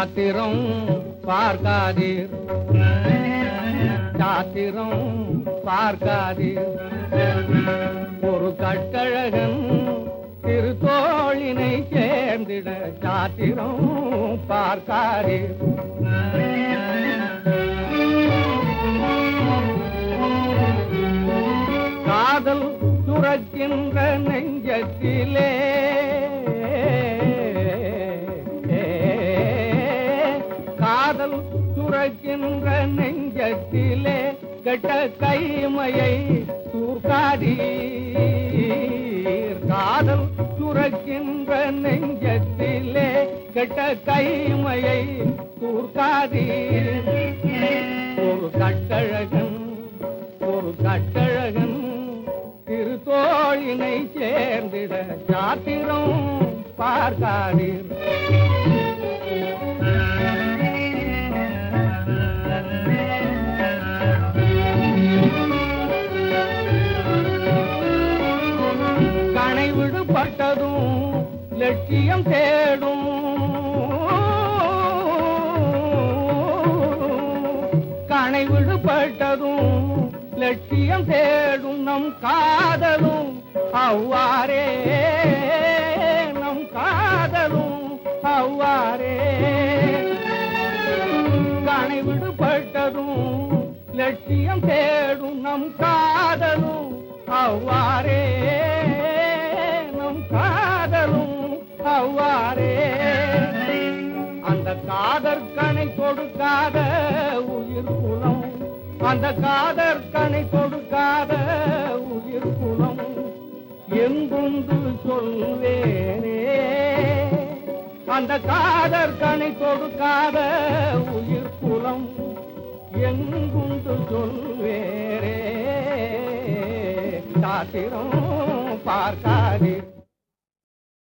சாத்திரம் பார்க்காதீர் சாத்திரம் பார்க்காதீர் ஒரு கட்டழகன் திருத்தோழினை சேர்ந்திட சாத்திரம் பார்க்காதீர் காதல் சுரக்கின்ற நெஞ்சத்திலே காதல் சுரக்கின்ற நெஞ்சத்திலே கெட்ட கைமையை தூர்க்காதீர் காதல் சுரக்கின்ற நெஞ்சத்திலே கெட்ட கைமையை தூர்க்காதீர் ஒரு கட்டழகன் ஒரு கட்டழகன் திருத்தோழினை சேர்ந்திட சாத்திரம் பார்க்காதீர் கணை விடுபட்டதும் லட்சியம் தேடும் கணை விடுபட்டதும் லட்சியம் தேடும் நம் காதலும் அவ்வாறே நம் காதலும் அவ்வாறே கணை விடுபட்டதும் லட்சியம் தேடும் நம் காதலும் அவ்வாறே நம் காதலும் அவ்வாறே அந்த காதற்கனை கொடுக்காத உயிர் குலம் அந்த காதற்கனை கொடுக்காத உயிர் குலம் எங்குண்டு சொல்வேனே அந்த காதற்கனை கொடுக்காத உயிர் குலம் எங்குண்டு சொல்வேரே சாத்திரம் பார்க்காதீர்